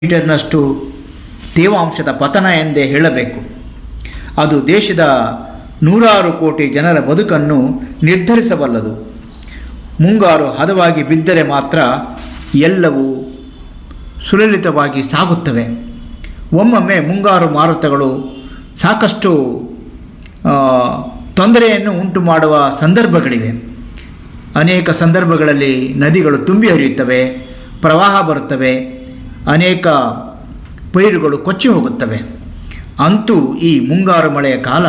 ಮೀಟರ್ನಷ್ಟು ತೇವಾಂಶದ ಪತನ ಎಂದೇ ಹೇಳಬೇಕು ಅದು ದೇಶದ ನೂರಾರು ಕೋಟಿ ಜನರ ಬದುಕನ್ನು ನಿರ್ಧರಿಸಬಲ್ಲದು ಮುಂಗಾರು ಹದವಾಗಿ ಬಿದ್ದರೆ ಮಾತ್ರ ಎಲ್ಲವೂ ಸುಲಲಿತವಾಗಿ ಸಾಗುತ್ತವೆ ಒಮ್ಮೊಮ್ಮೆ ಮುಂಗಾರು ಮಾರುತಗಳು ಸಾಕಷ್ಟು ಆ, ತೊಂದರೆಯನ್ನು ಉಂಟು ಮಾಡುವ ಸಂದರ್ಭಗಳಿವೆ ಅನೇಕ ಸಂದರ್ಭಗಳಲ್ಲಿ ನದಿಗಳು ತುಂಬಿ ಹರಿಯುತ್ತವೆ ಪ್ರವಾಹ ಬರುತ್ತವೆ ಅನೇಕ ಪೈರುಗಳು ಕೊಚ್ಚಿ ಹೋಗುತ್ತವೆ ಅಂತೂ ಈ ಮುಂಗಾರು ಮಳೆಯ ಕಾಲ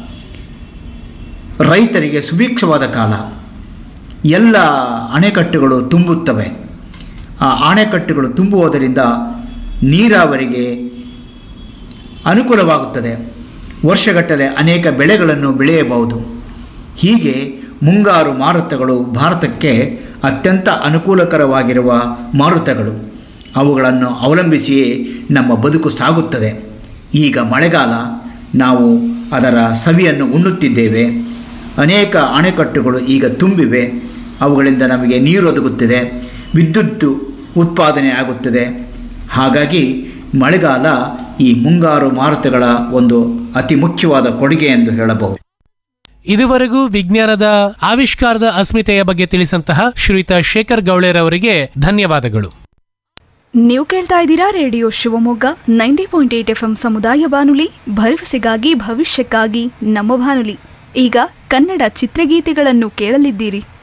ರೈತರಿಗೆ ಸುಭಿಕ್ಷವಾದ ಕಾಲ ಎಲ್ಲ ಅಣೆಕಟ್ಟುಗಳು ತುಂಬುತ್ತವೆ ಆ ಅಣೆಕಟ್ಟುಗಳು ತುಂಬುವುದರಿಂದ ನೀರಾವರಿಗೆ ಅನುಕೂಲವಾಗುತ್ತದೆ ವರ್ಷಗಟ್ಟಲೆ ಅನೇಕ ಬೆಳೆಗಳನ್ನು ಬೆಳೆಯಬಹುದು ಹೀಗೆ ಮುಂಗಾರು ಮಾರುತಗಳು ಭಾರತಕ್ಕೆ ಅತ್ಯಂತ ಅನುಕೂಲಕರವಾಗಿರುವ ಮಾರುತಗಳು ಅವುಗಳನ್ನು ಅವಲಂಬಿಸಿಯೇ ನಮ್ಮ ಬದುಕು ಸಾಗುತ್ತದೆ ಈಗ ಮಳೆಗಾಲ ನಾವು ಅದರ ಸವಿಯನ್ನು ಉಣ್ಣುತ್ತಿದ್ದೇವೆ ಅನೇಕ ಅಣೆಕಟ್ಟುಗಳು ಈಗ ತುಂಬಿವೆ ಅವುಗಳಿಂದ ನಮಗೆ ನೀರು ಒದಗುತ್ತಿದೆ ವಿದ್ಯುತ್ ಉತ್ಪಾದನೆ ಆಗುತ್ತದೆ ಹಾಗಾಗಿ ಮಳೆಗಾಲ ಈ ಮುಂಗಾರು ಮಾರುತಗಳ ಒಂದು ಅತಿ ಮುಖ್ಯವಾದ ಕೊಡುಗೆ ಎಂದು ಹೇಳಬಹುದು ಇದುವರೆಗೂ ವಿಜ್ಞಾನದ ಆವಿಷ್ಕಾರದ ಅಸ್ಮಿತೆಯ ಬಗ್ಗೆ ತಿಳಿಸಂತಹ ಶ್ರೀಯುತ ಶೇಖರ್ ಗೌಳೇರ್ ಅವರಿಗೆ ಧನ್ಯವಾದಗಳು ನೀವು ಕೇಳ್ತಾ ಇದ್ದೀರಾ radio Shivamogga ninety point eight F M ಸಮುದಾಯ ಬಾನುಲಿ ಭರವಸೆಗಾಗಿ ಭವಿಷ್ಯಕ್ಕಾಗಿ ನಮ್ಮ ಬಾನುಲಿ ಈಗ ಕನ್ನಡ ಚಿತ್ರಗೀತೆಗಳನ್ನು ಕೇಳಲಿದ್ದೀರಿ